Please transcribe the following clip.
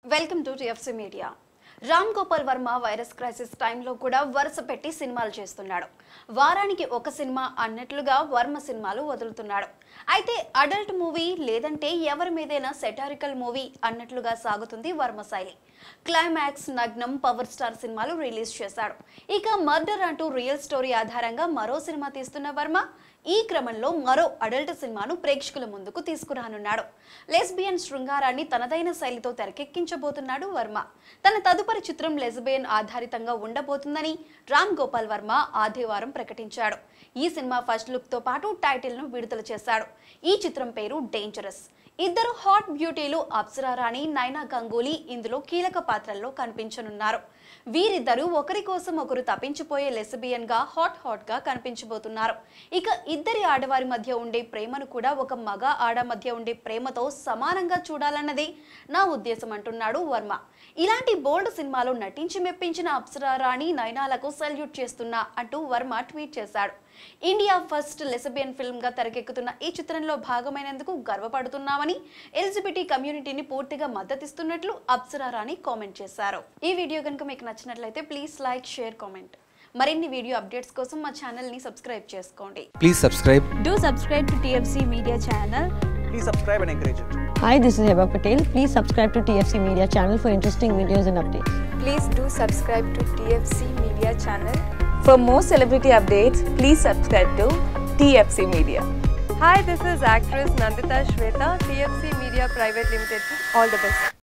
Welcome to TFC media Ram Gopal Varma virus crisis టైంలో కూడా వరుస పెట్టి సినిమాలు చేస్తున్నాడు వారానికి ఒక సినిమా అన్నట్లుగా వర్మ సినిమాలు వదులుతున్నాడు అయితే అడల్ట్ మూవీ లేదంటే ఎవరి మీదైనా సెటారికల్ మూవీ అన్నట్లుగా సాగుతుంది వర్మ శైలి క్లైమాక్స్ నగ్నం పవర్ స్టార్ సినిమాలు రిలీజ్ చేశాడు ఇక మర్డర్ అంటూ రియల్ స్టోరీ ఆధారంగా మరో సినిమా తీస్తున్న వర్మ ఈ క్రమంలో మరో అడల్ట్ సినిమాను ప్రేక్షకుల ముందుకు తీసుకురానున్నాడు లెస్బియన్ శృంగారాన్ని తనదైన శైలితో తెరకెక్కించబోతున్నాడు వర్మ తన తదుపరి చిత్రం లెస్బియన్ ఆధారితంగా ఉండబోతుందని రామ్ గోపాల్ వర్మ ఆదివారం ప్రకటించాడు ఈ సినిమా ఫస్ట్ లుక్ తో పాటు టైటిల్ ను విడుదల చేశాడు ఈ చిత్రం పేరు డేంజరస్ ఇద్దరు హాట్ బ్యూటీలు అప్సరా రాణి నైనా గంగూలీ ఇందులో కీలక పాత్రల్లో కనిపించనున్నారు వీరిద్దరూ ఒకరి కోసం ఒకరు తప్పించిపోయే లెసబియన్ గా హాట్ హాట్ గా కనిపించబోతున్నారు ఇక ఇద్దరి ఆడవారి మధ్య ఉండే ప్రేమను కూడా ఒక మగ ఆడ మధ్య ఉండే ప్రేమతో సమానంగా చూడాలన్నది నా ఉద్దేశం అంటున్నాడు వర్మ ఇలాంటి బోల్డ్ సినిమాలో నటించి మెప్పించిన అప్సరా రాణి నయనాలకు సల్యూట్ చేస్తున్నా అంటూ వర్మ ట్వీట్ చేశాడు ఇండియా ఫస్ట్ లెసబియన్ ఫిల్మ్ గా తెరకెక్కుతున్న ఈ చిత్రంలో భాగమైనందుకు గర్వపడుతున్నామని ఎలిజిబిటీ కమ్యూనిటీని పూర్తిగా మద్దతిస్తున్నట్లు అప్సరా రాణి కామెంట్ చేశారు ఈ వీడియో కనుక మీకు నచ్చినట్లయితే ప్లీజ్ లైక్ షేర్ కామెంట్ మరిన్ని వీడియో అప్డేట్స్ కోసం మా ఛానల్ ని సబ్స్క్రైబ్ చేసుకోండి Please subscribe. Do subscribe to TFC Media channel. Please subscribe and encourage it. Hi, this is Heba Patel. Please subscribe to TFC Media channel for interesting videos and updates. Please do subscribe to TFC Media channel. For more celebrity updates, please subscribe to TFC Media. Hi, this is actress Nandita Shweta, TFC Media Private Limited. All the best.